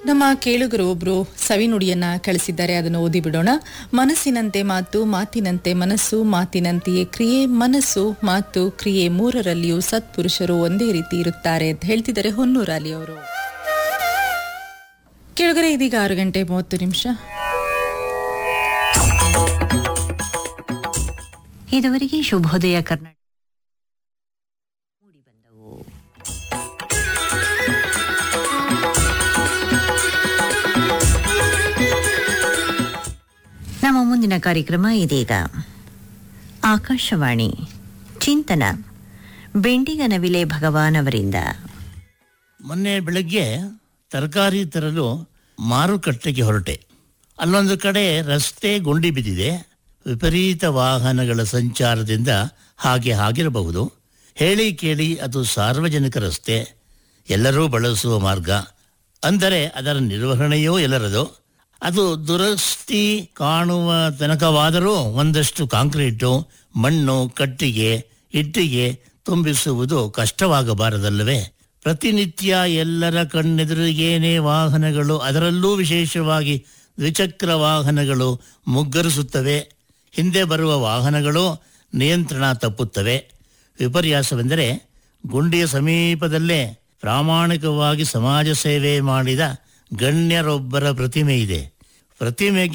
ನಮ್ಮ ಕೇಳುಗರು ಒಬ್ರು ಸವಿನುಡಿಯನ್ನ ಕಳಿಸಿದ್ದಾರೆ ಅದನ್ನು ಓದಿ ಬಿಡೋಣ ಮನಸ್ಸಿನಂತೆ ಮಾತು ಮಾತಿನಂತೆ ಮನಸ್ಸು ಮಾತಿನಂತೆಯೇ ಕ್ರಿಯೆ ಮನಸ್ಸು ಮಾತು ಕ್ರಿಯೆ ಮೂರರಲ್ಲಿಯೂ ಸತ್ಪುರುಷರು ಒಂದೇ ರೀತಿ ಇರುತ್ತಾರೆ ಅಂತ ಹೇಳ್ತಿದ್ದಾರೆ ಹೊನ್ನೂರಲ್ಲಿ ಅವರು ಕೇಳುಗರೆ ಇದೀಗ ಆರು ಗಂಟೆ ಮೂವತ್ತು ನಿಮಿಷ ಇದುವರೆಗೆ ಶುಭೋದಯ ಕರ್ನಾಟಕ ಮೂಡಿಬಂದವು ನಮ್ಮ ಮುಂದಿನ ಕಾರ್ಯಕ್ರಮ ಇದೀಗ ಆಕಾಶವಾಣಿ ಚಿಂತನ ಬೆಂಡಿಗನವಿಲೆ ಭಗವಾನ್ ಅವರಿಂದ ಮೊನ್ನೆ ಬೆಳಗ್ಗೆ ತರಕಾರಿ ತರಲು ಮಾರುಕಟ್ಟೆಗೆ ಹೊರಟೆ ಅಲ್ಲೊಂದು ಕಡೆ ರಸ್ತೆ ಗುಂಡಿ ಬಿದ್ದಿದೆ ವಿಪರೀತ ವಾಹನಗಳ ಸಂಚಾರದಿಂದ ಹಾಗೆ ಆಗಿರಬಹುದು ಹೇಳಿ ಕೇಳಿ ಅದು ಸಾರ್ವಜನಿಕ ರಸ್ತೆ ಎಲ್ಲರೂ ಬಳಸುವ ಮಾರ್ಗ ಅಂದರೆ ಅದರ ನಿರ್ವಹಣೆಯೂ ಎಲ್ಲರದು ಅದು ದುರಸ್ತಿ ಕಾಣುವ ತನಕವಾದರೂ ಒಂದಷ್ಟು ಕಾಂಕ್ರೀಟು ಮಣ್ಣು ಕಟ್ಟಿಗೆ ಇಟ್ಟಿಗೆ ತುಂಬಿಸುವುದು ಕಷ್ಟವಾಗಬಾರದಲ್ಲವೇ ಪ್ರತಿನಿತ್ಯ ಎಲ್ಲರ ಕಣ್ಣೆದುರಿಗೇನೆ ವಾಹನಗಳು ಅದರಲ್ಲೂ ವಿಶೇಷವಾಗಿ ದ್ವಿಚಕ್ರ ವಾಹನಗಳು ಮುಗ್ಗರಿಸುತ್ತವೆ ಹಿಂದೆ ಬರುವ ವಾಹನಗಳು ನಿಯಂತ್ರಣ ತಪ್ಪುತ್ತವೆ ವಿಪರ್ಯಾಸವೆಂದರೆ ಗುಂಡಿಯ ಸಮೀಪದಲ್ಲೇ ಪ್ರಾಮಾಣಿಕವಾಗಿ ಸಮಾಜ ಸೇವೆ ಮಾಡಿದ ಗಣ್ಯರೊಬ್ಬರ ಪ್ರತಿಮೆ ಇದೆ ಪ್ರತಿಮೆಗೆ